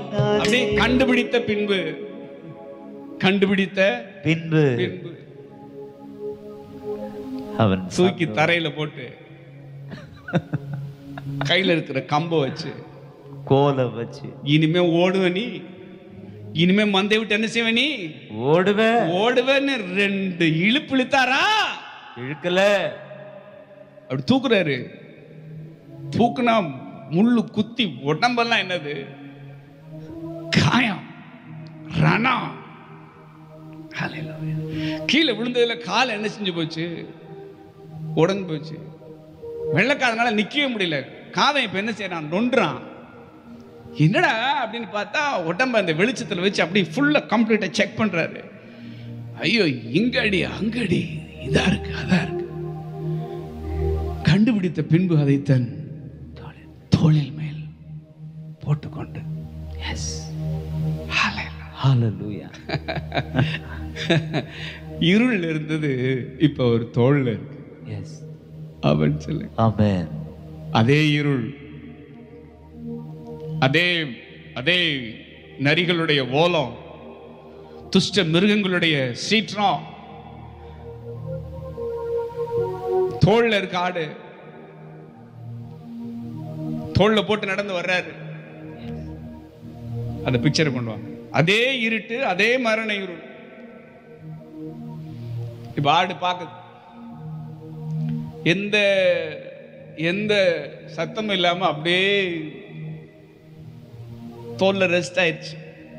அப்படியே கண்டுபிடித்த பின்பு கண்டுபிடித்த பின்பு பின்பு அவன் தூக்கி தரையில போட்டு கையில இருக்கிற கம்ப வச்சு கோலை வச்சு இனிமே ஓடுவ நீ இனிமே மந்தை விட்டு என்ன செய்வ நீ ஓடுவேன் ஓடுவேன்னு ரெண்டு இழுப்பு இழுத்தாரா இழுக்கல அப்படி தூக்குறாரு தூக்குனா முள்ளு குத்தி உடம்பெல்லாம் என்னது காயம் ரணம் Hallelujah. கீழே விழுந்ததுல கால் என்ன செஞ்சு போச்சு உடஞ்சு போச்சு வெள்ளக்காரனால நிக்கவே முடியல காதை இப்ப என்ன செய்யறான் நொன்றான் என்னடா அப்படின்னு பார்த்தா உடம்ப அந்த வெளிச்சத்துல வச்சு அப்படியே ஃபுல்லா கம்ப்ளீட்டா செக் பண்றாரு ஐயோ இங்கடி அங்கடி இதா இருக்கு அதா இருக்கு கண்டுபிடித்த பின்பு அதை தன் தோளில் மேல் போட்டுக்கொண்டு எஸ் ஹalleluya இருள் இருந்தது இப்ப ஒரு தோல்ல இருக்கு எஸ் அவன் சொல்லு ஆமென் அதே இருள் அதே அதே நரிகளுடைய ஓலம் துஷ்ட மிருகங்களுடைய சீற்றம் தோல்ல இருக்க ஆடு தோல்ல போட்டு நடந்து வர்றாரு அந்த பிக்சரை கொண்டு வாங்க அதே இருட்டு அதே மரண இருள் இப்ப ஆடு பார்க்குது எந்த எந்த சத்தமும் இல்லாம அப்படியே தோல்ல ரெஸ்ட் ஆயிடுச்சு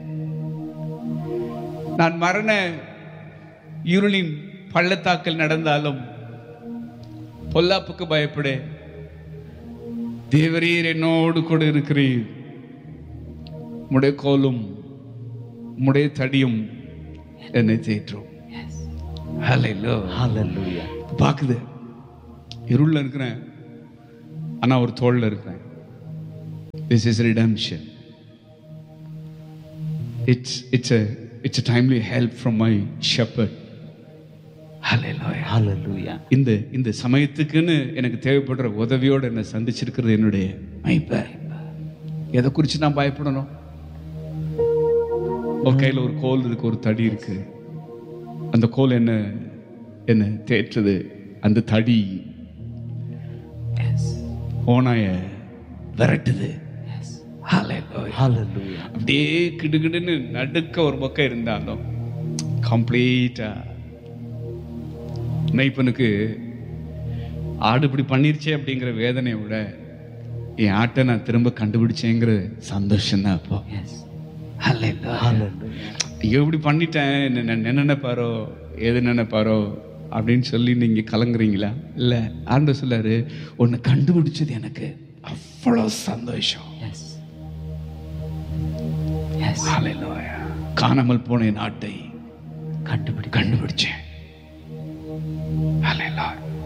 நான் மரண இருளின் பள்ளத்தாக்கில் நடந்தாலும் பொல்லாப்புக்கு பயப்படு தேவரீர் என்னோடு கூட இருக்கிறீர் முடைய கோலும் முடைய தடியும் என்னை தேற்றும் Hallelujah. ஹalleluya பாக்குது இருள்ல இருக்கிறேன் ஆனா ஒரு தோல்ல இருக்கிறேன் this is redemption it's it's a it's a timely help from my shepherd Hallelujah. ஹalleluya இந்த இந்த சமயத்துக்குன்னு எனக்கு தேவைப்படுற உதவியோட என்னை சந்திச்சிருக்கிறது என்னுடைய மைப்பர் எதை குறித்து நான் பயப்படணும் உன் கையில் ஒரு கோல் இருக்கு ஒரு தடி இருக்கு அந்த கோல் என்ன என்ன தேற்றுது அந்த தடி ஓனாய விரட்டுது Hallelujah. ஹalleluya அப்படியே கிடுகிடுன்னு நடுக்க ஒரு பக்கம் இருந்தாலும் கம்ப்ளீட்டா நைப்பனுக்கு ஆடு இப்படி பண்ணிருச்சே அப்படிங்கிற வேதனையை விட என் ஆட்டை நான் திரும்ப கண்டுபிடிச்சேங்கிற சந்தோஷம் தான் அப்போ எஸ் Hallelujah. ஹalleluya ஐயோ இப்படி பண்ணிட்டேன் என்ன என்ன நினைப்பாரோ எது நினைப்பாரோ அப்படின்னு சொல்லி நீங்க கலங்குறீங்களா இல்ல ஆண்டவர் சொல்லாரு உன்னை கண்டுபிடிச்சது எனக்கு அவ்வளோ சந்தோஷம் எஸ் எஸ் Hallelujah. காணாமல் போன என் ஆட்டை கண்டுபிடி கண்டுபிடிச்சேன் Hallelujah.